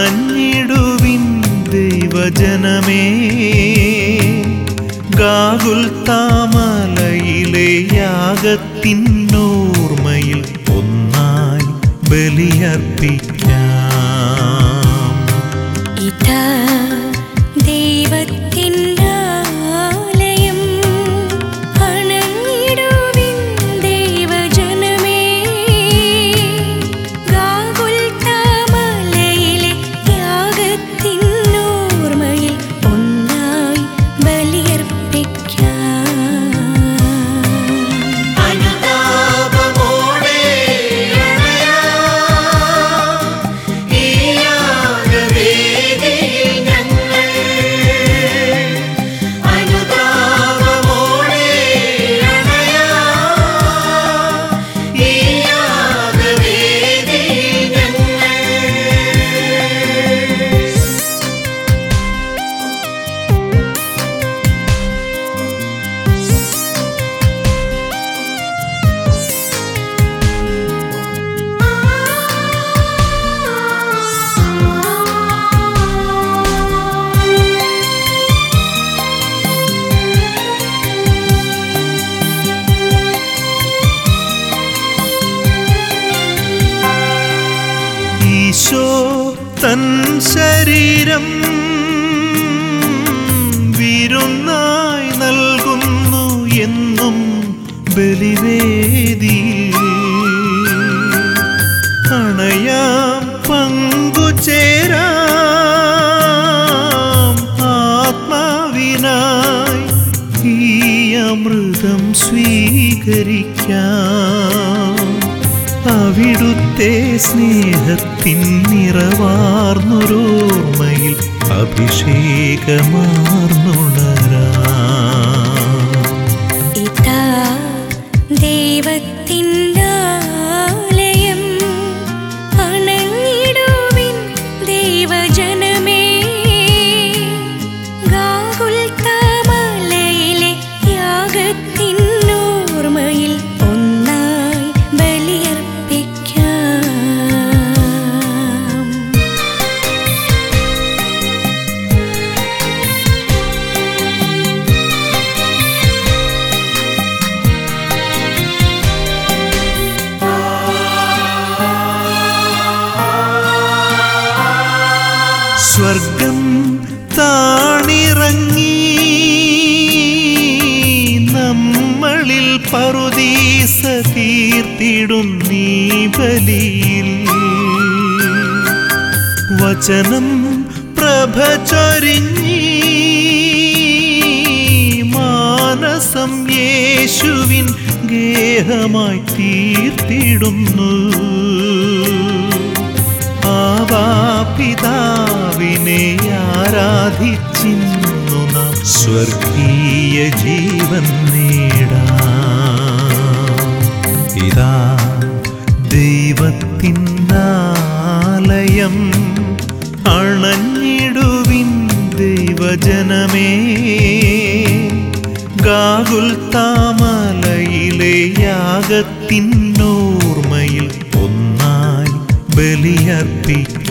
അണഞ്ഞിടുവിൻ ദൈവജനമേ ഗാകുൽ താമലയിലെ യാഗത്തിനോർമ്മയിൽ ഒന്നായി ബലിയർപ്പിക്കാം ഇതാ ദൈവത്തിനാലയം അണഞ്ഞിടുവിൻ ദൈവജനമേ ഗാകുൽത്താമലയിലെ യാഗത്തിനോർമ്മയിൽ ഒന്നായി ബലിയർപ്പിക്കാം അനുതാപമോടെ അണയാം ഈ യാഗവേദിയിൽ ഞങ്ങൾ. അനുതാപമോടെ അണയാം ഈ യാഗവേദിയിൽ ഞങ്ങൾ. ഈശോ തൻ ശരീരം വിരുന്നായി നൽകുന്നു എന്നും ബലിവേദി അണയാം പങ്കുചേരാം ആത്മാവിനായി ഈ അമൃതം സ്വീകരിക്കാം അവിടുത്തെ സ്നേഹത്തിൻ നിറവാർന്നൊരോർമ്മയിൽ അഭിഷേകമാർന്നുണരാം ഇതാ ദൈവത്തിനാലയം അണഞ്ഞിടുവിൻ ദൈവജനമേ ഗാകുൽത്താമലയിലെ യാഗത്തിനോർമ്മയിൽ ഒന്നായി ബലിയർപ്പിക്കാം സ്വർഗം താണിറങ്ങി നമ്മളിൽ പറുദീസ തീർത്തിടും നീ ബലിയിൽ വചനം പ്രഭ ചൊരിഞ്ഞി മാനസം യേശുവിൻ ഗേഹമായി തീർത്തിടുന്നു ആവാപിതാവിനെ ആരാധിച്ചിന്നു നാം സ്വർഗീയ ജീവൻ നേടാം ഇതാ ദൈവത്തിനാലയം അണഞ്ഞിടുവിൻ ദൈവജനമേ ഗാകുൽ താമലയിലെ യാഗത്തിനോർമ്മയിൽ ഒന്നായി ബലിയർപ്പിക്കാം